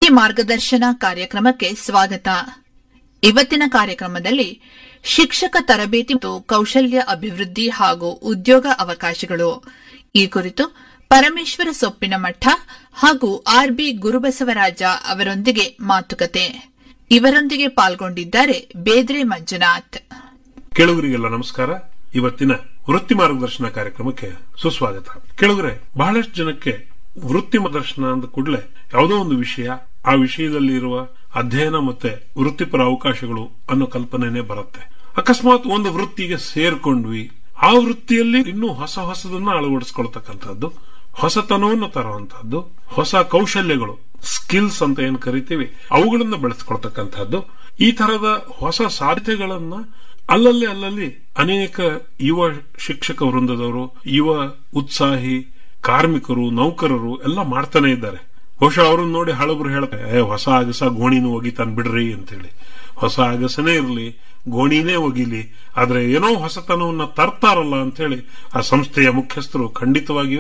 ವೃತ್ತಿ ಮಾರ್ಗದರ್ಶನ ಕಾರ್ಯಕ್ರಮಕ್ಕೆ ಸ್ವಾಗತ ಇವತ್ತಿನ ಕಾರ್ಯಕ್ರಮದಲ್ಲಿ ಶಿಕ್ಷಕ ತರಬೇತಿ ಮತ್ತು ಕೌಶಲ್ಯ ಅಭಿವೃದ್ಧಿ ಹಾಗೂ ಉದ್ಯೋಗ ಅವಕಾಶಗಳು ಈ ಕುರಿತು ಪರಮೇಶ್ವರ ಸೊಪ್ಪಿನ ಮಠ ಹಾಗೂ ಆರ್ಬಿ ಗುರುಬಸವರಾಜ ಅವರೊಂದಿಗೆ ಮಾತುಕತೆ ಇವರೊಂದಿಗೆ ಪಾಲ್ಗೊಂಡಿದ್ದಾರೆ ಬೇದ್ರೆ ಮಂಜುನಾಥ್ ಕೇಳುಗರಿಗೆಲ್ಲ ನಮಸ್ಕಾರ ಇವತ್ತಿನ ವೃತ್ತಿ ಮಾರ್ಗದರ್ಶನ ಕಾರ್ಯಕ್ರಮಕ್ಕೆ ಸುಸ್ವಾಗತ ಕೇಳುಗರೆ ಬಹಳಷ್ಟು ಜನಕ್ಕೆ ವೃತ್ತಿ ಮಾರ್ಗದರ್ಶನ ಅಂದ ಕೂಡಲೇ ಯಾವುದೋ ಒಂದು ವಿಷಯ ಆ ವಿಷಯದಲ್ಲಿ ಇರುವ ಅಧ್ಯಯನ ಮತ್ತೆ ವೃತ್ತಿಪರ ಅವಕಾಶಗಳು ಅನ್ನೋ ಕಲ್ಪನೆನೇ ಬರುತ್ತೆ ಅಕಸ್ಮಾತ್ ಒಂದು ವೃತ್ತಿಗೆ ಸೇರ್ಕೊಂಡ್ವಿ ಆ ವೃತ್ತಿಯಲ್ಲಿ ಇನ್ನೂ ಹೊಸ ಹೊಸದನ್ನ ಅಳವಡಿಸ್ಕೊಳ್ತಕ್ಕಂಥದ್ದು ಹೊಸತನವನ್ನು ತರುವಂತಹದ್ದು ಹೊಸ ಕೌಶಲ್ಯಗಳು ಸ್ಕಿಲ್ಸ್ ಅಂತ ಏನ್ ಕರಿತೀವಿ ಅವುಗಳನ್ನ ಬೆಳೆಸ್ಕೊಳ್ತಕ್ಕಂಥದ್ದು ಈ ತರದ ಹೊಸ ಸಾಧ್ಯತೆಗಳನ್ನ ಅಲ್ಲಲ್ಲಿ ಅಲ್ಲಲ್ಲಿ ಅನೇಕ ಯುವ ಶಿಕ್ಷಕ ವೃಂದದವರು ಯುವ ಉತ್ಸಾಹಿ ಕಾರ್ಮಿಕರು ನೌಕರರು ಎಲ್ಲ ಮಾಡ್ತಾನೆ ಇದ್ದಾರೆ ಬಹುಶಃ ಅವ್ರನ್ನ ನೋಡಿ ಹಳಬ್ರು ಹೇಳ್ತಾರೆ "ಏ, ಹೊಸ ಅಗಸ ಗೋಣಿನೂ ಒಗಿತಾನ್ ಬಿಡ್ರಿ ಅಂತೇಳಿ ಹೊಸ ಅಗಸನೇ ಇರಲಿ ಗೋಣಿನೇ ಒಗಿಲಿ ಆದ್ರೆ ಏನೋ ಹೊಸತನವನ್ನ ತರ್ತಾರಲ್ಲ ಅಂತೇಳಿ ಆ ಸಂಸ್ಥೆಯ ಮುಖ್ಯಸ್ಥರು ಖಂಡಿತವಾಗಿಯೂ